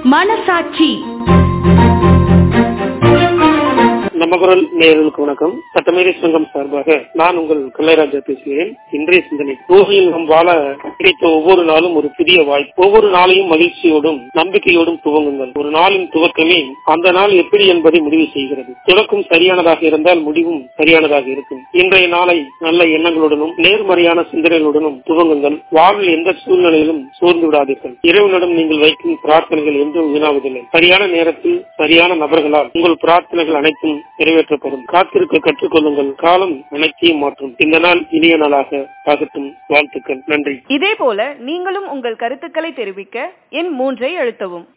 மனசாட்சி நம்ம குரல் நேயர்களுக்கு வணக்கம் சட்டமேதை சங்கம் சார்பாக நான் உங்கள் கல்லைராஜா பேசுகிறேன் இன்றைய சிந்தனை பூமியில் நாம் வாழ கிடைத்த ஒவ்வொரு நாளும் ஒரு புதிய வாய்ப்பு ஒவ்வொரு நாளையும் மகிழ்ச்சியோடும் நம்பிக்கையோடும் துவங்குங்கள் ஒரு நாளின் துவக்கமே அந்த நாள் எப்படி என்பதை முடிவு செய்கிறது துவக்கம் சரியானதாக இருந்தால் முடிவும் சரியானதாக இருக்கும் இன்றைய நாளை நல்ல எண்ணங்களுடனும் நேர்மறையான சிந்தனைகளுடனும் துவங்குங்கள் வாழ்வில் எந்த சூழ்நிலையிலும் சோர்ந்து விடாதீர்கள் இறைவனிடம் நீங்கள் வைக்கும் பிரார்த்தனைகள் என்றும் வீணாவதில்லை சரியான நேரத்தில் சரியான நபர்களால் உங்கள் பிரார்த்தனைகள் அனைத்தும் நிறைவேற்றப்படும் காத்திருக்க கற்றுக்கொள்ளுங்கள் காலம் அனைத்தையும் மாற்றும் இந்த நாள் இனிய நாளாக ஆகட்டும் வாழ்த்துக்கள் நன்றி இதே போல நீங்களும் உங்கள் கருத்துக்களை தெரிவிக்க எண் மூன்றை அழுத்தவும்